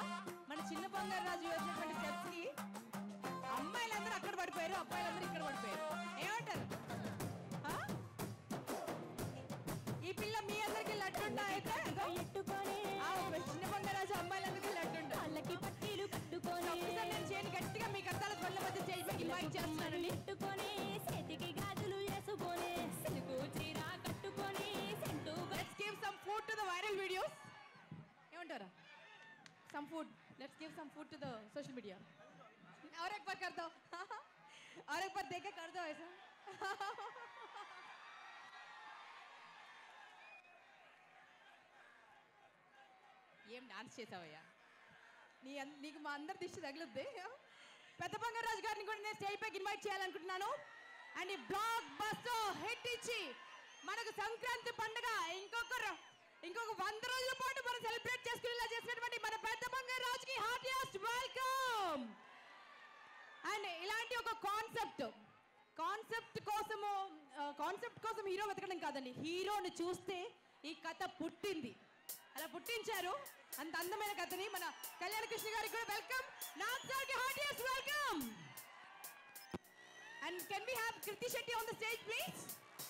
మన చిన్న బంగారు రాజు వేసినటువంటి స్టెప్స్ కి అమ్మాయిలందరూ అక్కడ పడిపోయారు అబ్బాయిలందరూ ఇక్కడ పడిపోయారు ఏమంటారు ఆ? ఈ పిల్ల మీ అందరికి లడ్డుండా అయితే ఇదో ఎట్టుకొని ఆ, చిన్న బంగారాజు అమ్మాయిలందరికీ లడ్డుండా కాళ్ళకి పట్టీలు కట్టుకొని ఒకసారి నేను చేయని గట్టిగా మీ కట్టాల కొల్ల మధ్య చేయి ఇన్వైట్ చేస్తున్నానండి నెట్టుకొని చేతికి గాజులు వేసుకొని సిలుకు చీర కట్టుకొని scent let's give some food to the viral videos ఏమంటారా some food let's give some food to the social media और एक बार कर दो और एक बार देख के कर दो ऐसा ఏం డాన్స్ చేసావయ్యా నీ అన్- నీకు మా అందరి దిష్టి తగులుద్ది పెద్ద బంగారాజు గారిని కూడా నేను స్టేజ్ పైకి ఇన్వైట్ చేయాలనుకుంటున్నాను అండ్ ఈ బ్లాక్ బస్టర్ హిట్ ఇచ్చి మనకు సంక్రాంతి పండుగ ఇంకొక ర- ఇంకొక వంద రోజుల పాటు మనం సెలబ్రేట్ చేసుకునేలా చేసినటువంటి మన పెద్ద బంగారాజుకి హార్టియస్ట్ వెల్కమ్ అండ్ ఇలాంటి ఒక కాన్సెప్ట్ కాన్సెప్ట్ కోసము కాన్సెప్ట్ కోసం హీరో వెతకడం కాదండి హీరోని చూస్తే ఈ కథ పుట్టింది అలా పుట్టించారు అంత అందమైన కథని మన కళ్యాణ కృష్ణ గారికి కూడా వెల్కమ్ నాగ్ సార్ కి heartiest welcome and can we have Krithi Shetty on the stage please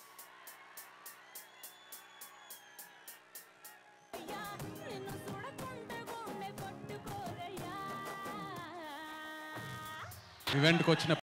అయ్యా నిన్ను చూడకుండా గుండె కొట్టుకోరయ్యా ఈవెంట్కి వచ్చిన